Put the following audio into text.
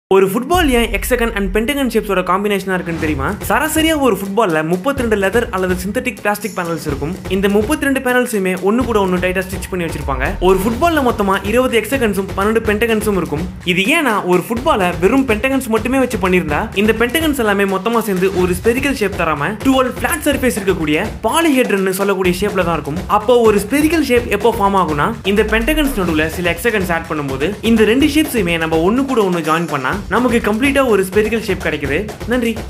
ஒரு ஃபுட்பால் ஏன் எக்ஸகன் and Pentagon ஷேப்ஸோட காம்பினேஷனா இருக்குன்னு தெரியுமா சராசரியா ஒரு ஃபுட்பால்ல 32 லெதர் அல்லது சிந்தட்டிக் பிளாஸ்டிக் பேனல்ஸ் இருக்கும் இந்த 32 பேனல்ஸுமே ஒன்னு கூட ஒன்னு டைட்டா ஸ்டிச் பண்ணி வச்சிருப்பாங்க ஒரு ஃபுட்பால்ல மொத்தமா 20 எக்ஸகன்ஸும் 12 பென்டகன்ஸும் இருக்கும் இது ஏன்னா ஒரு ஃபுட்பால வெறும் பென்டகன்ஸ் மட்டுமே வச்சு பண்ணியிருந்தா இந்த பென்டகன்ஸ் எல்லாமே மொத்தமா சேர்ந்து ஒரு ஸ்பெரிக்கல் ஷேப் தராம 12 ஃபிளாட் சர்ஃபேஸ் இருக்கக்கூடிய பாலிஹெட்ரன் சொல்லக்கூடிய ஷேப்ல தான் இருக்கும் அப்போ ஒரு ஸ்பெரிக்கல் ஷேப் எப்போ ஃபார்ம் ஆகும்னா இந்த பென்டகன்ஸ் நடுவுல சில எக்ஸகன்ஸ் ஆட் பண்ணும்போது இந்த ரெண்டு ஷேப்ஸுமே நம்ம ஒன்னு கூட ஒன்னு ஜாயின் பண்ணா நமக்கு கம்ப்ளீட்டா ஒரு ஸ்பெரிக்கல் ஷேப் கிடைக்குது நன்றி